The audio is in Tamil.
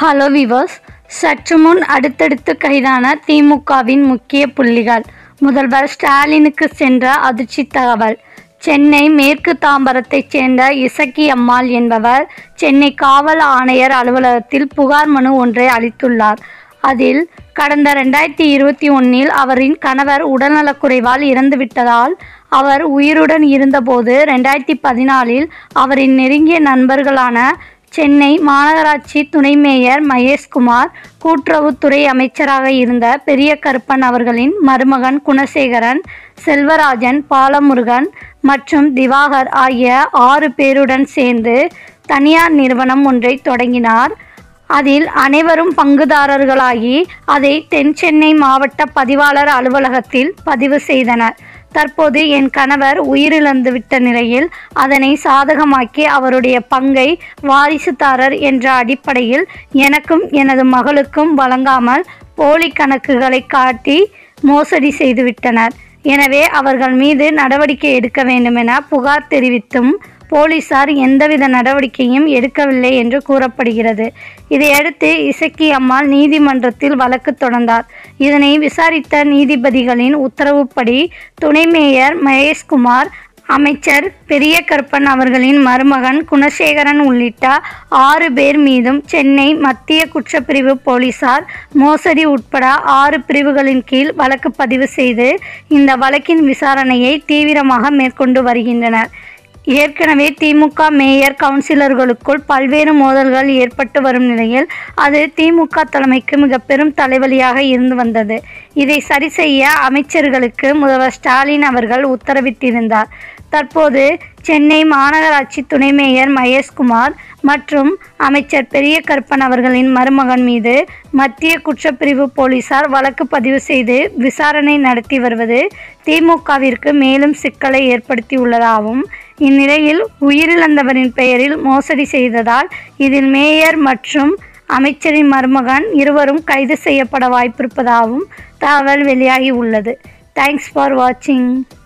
ஹலோ விவர்ஸ் சற்று முன் அடுத்தடுத்து கைதான திமுகவின் முக்கிய புள்ளிகள் முதல்வர் ஸ்டாலினுக்கு சென்ற அதிர்ச்சி தகவல் சென்னை மேற்கு தாம்பரத்தைச் சேர்ந்த இசக்கி அம்மாள் என்பவர் சென்னை காவல் ஆணையர் அலுவலகத்தில் புகார் மனு ஒன்றை அளித்துள்ளார் அதில் கடந்த ரெண்டாயிரத்தி இருபத்தி ஒன்றில் அவரின் கணவர் உடல்நலக்குறைவால் இறந்துவிட்டதால் அவர் உயிருடன் இருந்தபோது ரெண்டாயிரத்தி பதினாலில் அவரின் நெருங்கிய நண்பர்களான சென்னை மாநகராட்சி துணை மேயர் மகேஷ்குமார் கூட்டுறவுத்துறை அமைச்சராக இருந்த பெரிய கருப்பன் அவர்களின் மருமகன் குணசேகரன் செல்வராஜன் பாலமுருகன் மற்றும் திவாகர் ஆகிய ஆறு பேருடன் சேர்ந்து தனியார் நிறுவனம் ஒன்றை தொடங்கினார் அதில் அனைவரும் பங்குதாரர்களாகி அதை தென் சென்னை மாவட்ட பதிவாளர் அலுவலகத்தில் பதிவு செய்தனர் தற்போது என் கணவர் உயிரிழந்துவிட்ட நிலையில் அதனை சாதகமாக்கி அவருடைய பங்கை வாரிசுதாரர் என்ற அடிப்படையில் எனக்கும் எனது மகளுக்கும் வழங்காமல் போலி கணக்குகளை காட்டி மோசடி செய்துவிட்டனர் எனவே அவர்கள் மீது நடவடிக்கை எடுக்க வேண்டுமென புகார் தெரிவித்தும் போலீசார் எந்தவித நடவடிக்கையும் எடுக்கவில்லை என்று கூறப்படுகிறது இதையடுத்து இசக்கி அம்மாள் நீதிமன்றத்தில் வழக்கு தொடர்ந்தார் இதனை விசாரித்த நீதிபதிகளின் உத்தரவுப்படி துணை மேயர் மகேஷ்குமார் அமைச்சர் பெரிய கருப்பன் அவர்களின் மருமகன் குணசேகரன் உள்ளிட்ட ஆறு பேர் மீதும் சென்னை மத்திய குற்றப்பிரிவு போலீசார் மோசடி உட்பட ஆறு பிரிவுகளின் கீழ் வழக்கு பதிவு செய்து இந்த வழக்கின் விசாரணையை தீவிரமாக மேற்கொண்டு வருகின்றனர் ஏற்கனவே திமுக மேயர் கவுன்சிலர்களுக்குள் பல்வேறு மோதல்கள் ஏற்பட்டு வரும் நிலையில் அது திமுக தலைமைக்கு மிக பெரும் தலைவலியாக இருந்து வந்தது இதை சரி செய்ய அமைச்சர்களுக்கு முதல்வர் ஸ்டாலின் அவர்கள் உத்தரவிட்டிருந்தார் தற்போது சென்னை மாநகராட்சி துணை மேயர் மகேஷ்குமார் மற்றும் அமைச்சர் பெரிய கருப்பன் அவர்களின் மருமகன் மீது மத்திய குற்றப்பிரிவு போலீசார் வழக்கு பதிவு செய்து விசாரணை நடத்தி வருவது திமுகவிற்கு மேலும் சிக்கலை ஏற்படுத்தியுள்ளதாகவும் இந்நிலையில் உயிரிழந்தவரின் பெயரில் மோசடி செய்ததால் இதில் மேயர் மற்றும் அமைச்சரின் மருமகன் இருவரும் கைது செய்யப்பட வாய்ப்பிருப்பதாகவும் தகவல் வெளியாகி உள்ளது தேங்க்ஸ் ஃபார் வாட்சிங்